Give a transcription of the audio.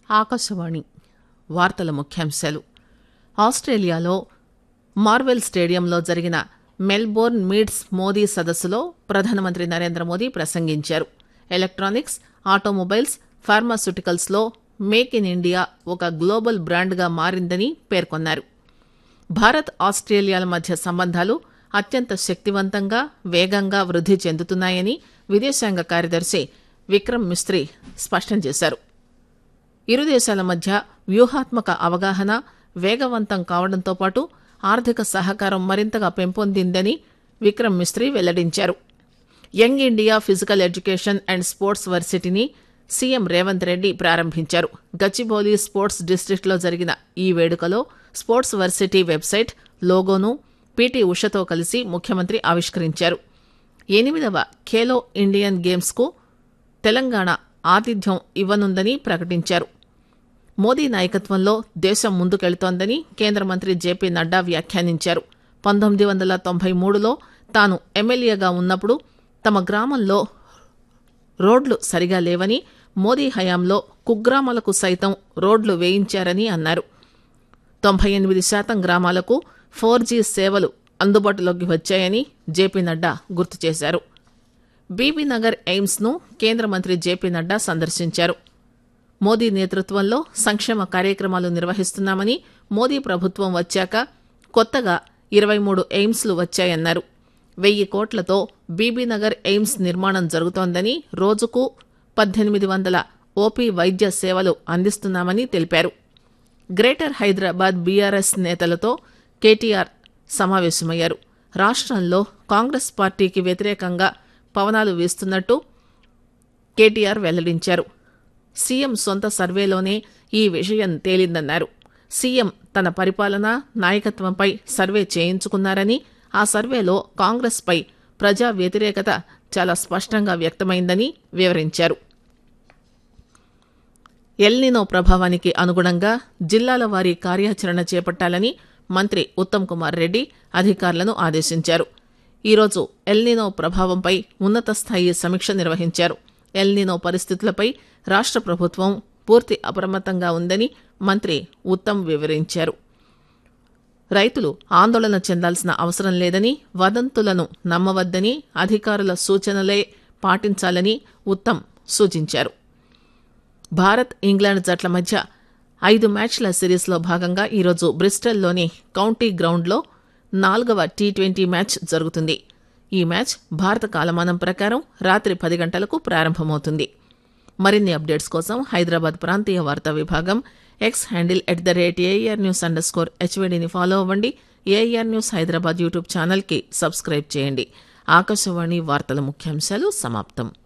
ఆకాశవాణి వార్తల ముఖ్యాంశాలు ఆస్ట్రేలియాలో మార్వెల్ స్టేడియంలో జరిగిన మెల్బోర్న్ మీట్స్ మోదీ సదస్సులో ప్రధానమంత్రి నరేంద్ర మోదీ ప్రసంగించారు ఎలక్ట్రానిక్స్ ఆటోమొబైల్స్ ఫార్మాస్యూటికల్స్ లో మేక్ ఇన్ ఇండియా ఒక గ్లోబల్ బ్రాండ్గా మారిందని పేర్కొన్నారు భారత్ ఆస్ట్రేలియాల మధ్య సంబంధాలు అత్యంత శక్తివంతంగా వేగంగా వృద్ధి చెందుతున్నాయని విదేశాంగ కార్యదర్శి విక్రమ్ మిస్త్రీ స్పష్టం చేశారు ఇరు దేశాల మధ్య వ్యూహాత్మక అవగాహన వేగవంతం కావడంతో పాటు ఆర్థిక సహకారం మరింతగా పెంపొందిందని విక్రమ్ మిస్త్రీ వెల్లడించారు young India physical education and sports వర్సిటీని సీఎం రేవంత్ రెడ్డి ప్రారంభించారు గచ్చిబౌలి స్పోర్ట్స్ డిస్టిక్లో జరిగిన ఈ వేడుకలో స్పోర్ట్స్ వర్సిటీ వెబ్సైట్ లోగోను పీటీ ఉషతో కలిసి ముఖ్యమంత్రి ఆవిష్కరించారు ఎనిమిదవ ఖేలో ఇండియన్ గేమ్స్కు తెలంగాణ ఆతిథ్యం ఇవ్వనుందని ప్రకటించారు మోదీ నాయకత్వంలో దేశం ముందుకెళ్తోందని కేంద్ర మంత్రి జేపీ నడ్డా వ్యాఖ్యానించారు పంతొమ్మిది వందల తొంభై మూడులో తాను ఎమ్మెల్యేగా ఉన్నప్పుడు తమ గ్రామంలో రోడ్లు సరిగా లేవని మోదీ హయాంలో కుగ్రామాలకు సైతం రోడ్లు వేయించారని అన్నారు తొంభై ఎనిమిది శాతం గ్రామాలకు ఫోర్ జీ సేవలు అందుబాటులోకి వచ్చాయని జేపీ నడ్డా గుర్తు చేశారు బీబీనగర్ ఎయిమ్స్ ను కేంద్ర మంత్రి జేపీ నడ్డా సందర్శించారు మోదీ నేతృత్వంలో సంక్షేమ కార్యక్రమాలు నిర్వహిస్తున్నామని మోదీ ప్రభుత్వం వచ్చాక కొత్తగా ఇరవై మూడు ఎయిమ్స్లు వచ్చాయన్నారు వెయ్యి కోట్లతో బీబీనగర్ ఎయిమ్స్ నిర్మాణం జరుగుతోందని రోజుకు పద్దెనిమిది వందల ఓపీ వైద్య సేవలు అందిస్తున్నామని తెలిపారు గ్రేటర్ హైదరాబాద్ బీఆర్ఎస్ నేతలతో కేటీఆర్ సమావేశమయ్యారు రాష్ట్రంలో కాంగ్రెస్ పార్టీకి వ్యతిరేకంగా పవనాలు వీస్తున్నట్టు కేటీఆర్ వెల్లడించారు సీఎం సొంత సర్వేలోనే ఈ విషయం తేలిందన్నారు సీఎం తన పరిపాలన నాయకత్వంపై సర్వే చేయించుకున్నారని ఆ సర్వేలో కాంగ్రెస్పై ప్రజా వ్యతిరేకత చాలా స్పష్టంగా వ్యక్తమైందని వివరించారు ఎల్నినో ప్రభావానికి అనుగుణంగా జిల్లాల వారీ కార్యాచరణ చేపట్టాలని మంత్రి ఉత్తమ్ కుమార్ రెడ్డి అధికారులను ఆదేశించారు ఈరోజు ఎల్నినో ప్రభావంపై ఉన్నత స్థాయి సమీక్ష నిర్వహించారు ఎల్నినో పరిస్థితులపై రాష్ట్ర ప్రభుత్వం పూర్తి అప్రమత్తంగా ఉందని మంత్రి ఉత్తమ్ వివరించారు రైతులు ఆందోళన చెందాల్సిన అవసరం లేదని వదంతులను నమ్మవద్దని అధికారుల సూచనలే పాటించాలని ఉత్తమ్ సూచించారు భారత్ ఇంగ్లాండ్ జట్ల మధ్య ఐదు మ్యాచ్ల సిరీస్లో భాగంగా ఈరోజు బ్రిస్టల్లోని కౌంటీ గ్రౌండ్లో నాలుగవ టీ ట్వంటీ మ్యాచ్ జరుగుతుంది ఈ మ్యాచ్ భారత కాలమానం ప్రకారం రాత్రి పది గంటలకు ప్రారంభమవుతుంది మరిన్ని అప్డేట్స్ కోసం హైదరాబాద్ ప్రాంతీయ వార్తా విభాగం X handle at the rate A R news underscore హెచ్వీడీని ఫాలో అవ్వండి ఏఆర్ న్యూస్ హైదరాబాద్ యూట్యూబ్ ఛానల్కి సబ్స్క్రైబ్ చేయండి ఆకాశవాణి వార్తల ముఖ్యాంశాలు సమాప్తం